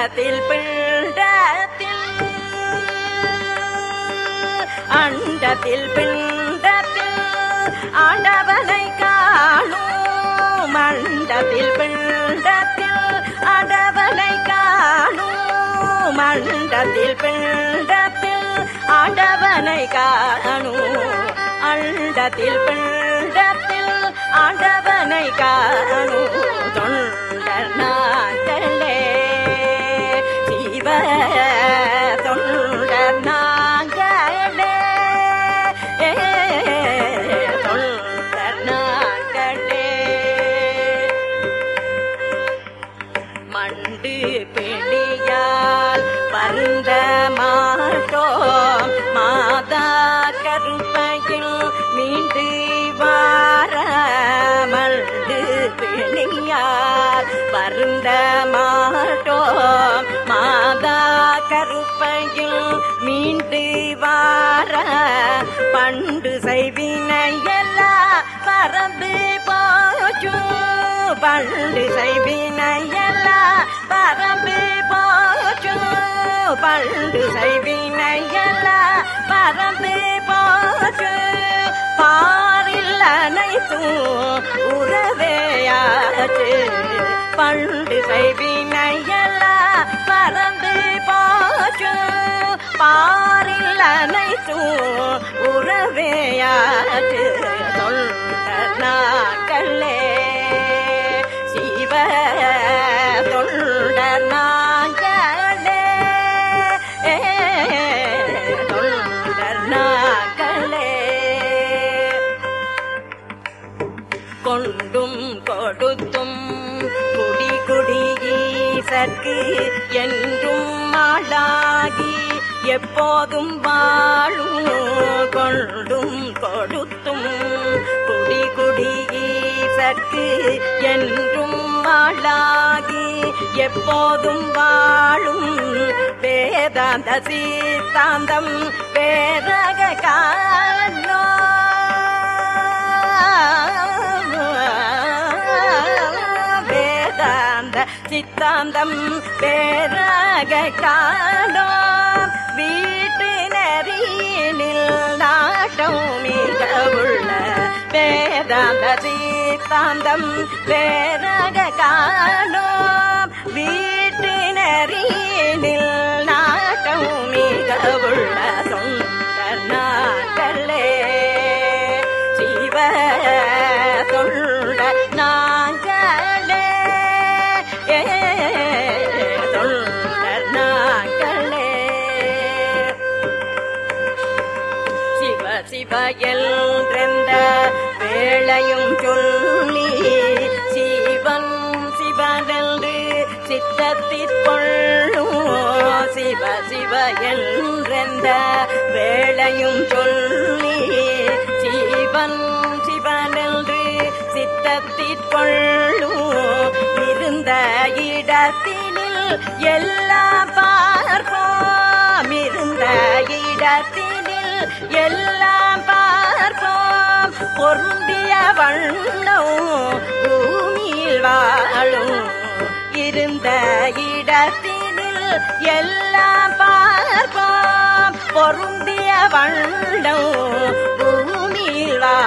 அண்டத்தில் பிண்டத்தில் அண்டத்தில் பிண்டத்தில் ஆண்டவனை காணும் மண்டத்தில் பிண்டத்தில் ஆண்டவனை காணும் மண்டத்தில் பிண்டத்தில் ஆண்டவனை காணும் அண்டத்தில் பிண்டத்தில் ஆண்டவனை காணும் தொண்டர் நாங்களே சிவ தொண்டர் நாங்களே தொண்டர் நாங்களே மண்டு பிடியால் பருந்த மாட்டோம் மாதா கருப்பையில் மீண்டு வார மண்டு பிணியால் பருந்த மாட்டோம் மாதா கருப்பையில் மீண்டு வார பண்டு செய்வினையெல்லாம் பறந்து போச்சு பண்டு செய்வினையெல்லாம் பறந்து போச்சு பண்டு செய்வினையெல்லாம் பறந்து போச்சு பாரில் அனைத்தும் உறவேயாச்சு பண்டு செய்வினையெல்லாம் பறந்து போச்சு பாரில் அனைத்தும் உறவேயாச்சு சொல்ல நாங்களே சிவ தொண்ட நாங்களே தொண்ட நாங்களே கொண்டும் கொடுத்தும் குடி குடி ஈசற்கு என்றும் ஆளாகி எப்போதும் வாழும் கொண்டும் கொடுத்தும் குடி குடி ஈசற்கு என்றும் ஆளாகி எப்போதும் வாழும் வேதாந்த சீதாந்தம் வேதக காணோ வேதாந்த சித்தாந்தம் பேராக காணோம் வீட்டு நெறியினில் நாட்டம் மிக உள்ள வேதாந்த சித்தாந்தம் பேராக காணோம் வீட்டு நெறியினில் நாட்டம் மிக உள்ள சொந்த நாங்களே சிவ சொல்ல நாங்களே ஏ சொல்ல நாங்களே சிவ சிவ என்றெந்த வேளையும் சொல்லி சிவன் சிவனென்று சித்தத்திற்கொள்ளும் சிவ சிவ என்றெந்த வேளையும் சொல்லி சிவன் சிவனென்று சித்தத்திற்கொள்ளும் இருந்த இடத்தினில் எல்லாம் பார்ப்போம் இருந்த இடத்தினில் எல்லாம் பார்ப்போம் பொருந்திய வண்ணம் பூமியில் வாழும் இருந்த இடத்தினில் எல்லாம் பார்ப்போம் பொருந்திய வண்ணம் பூமியில் வாழும்